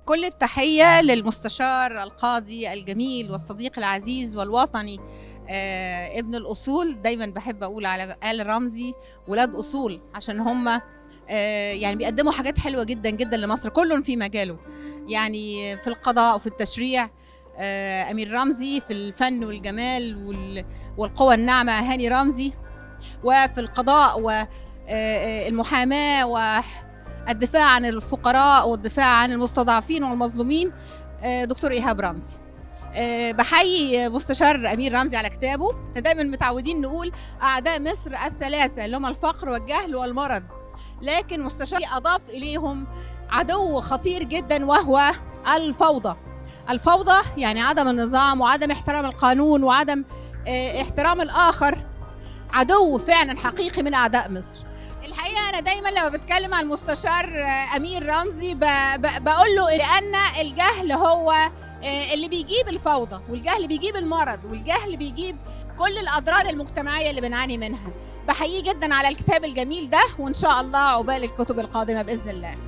كل التحية للمستشار القاضي الجميل والصديق العزيز والوطني آه ابن الأصول دايما بحب أقول على آل رمزي ولاد أصول عشان هم آه يعني بيقدموا حاجات حلوة جدا جدا لمصر كل في مجاله يعني في القضاء وفي التشريع آه أمير رمزي في الفن والجمال وال- والقوى الناعمة هاني رمزي وفي القضاء والمحاماة والدفاع عن الفقراء والدفاع عن المستضعفين والمظلومين آه، دكتور إيهاب رمزي آه، بحيي مستشار أمير رمزي على كتابه إحنا دايما متعودين نقول أعداء مصر الثلاثة اللي هم الفقر والجهل والمرض لكن مستشار أضاف إليهم عدو خطير جدا وهو الفوضى الفوضى يعني عدم النظام وعدم احترام القانون وعدم آه، احترام الآخر عدو فعلا حقيقي من اعداء مصر الحقيقه انا دايما لما بتكلم عن المستشار آه، امير رمزي ب... ب... بقول له لان الجهل هو آه، اللي بيجيب الفوضى والجهل بيجيب المرض والجهل بيجيب كل الاضرار المجتمعيه اللي بنعاني منها بحييه جدا على الكتاب الجميل ده وان شاء الله عقبال الكتب القادمه باذن الله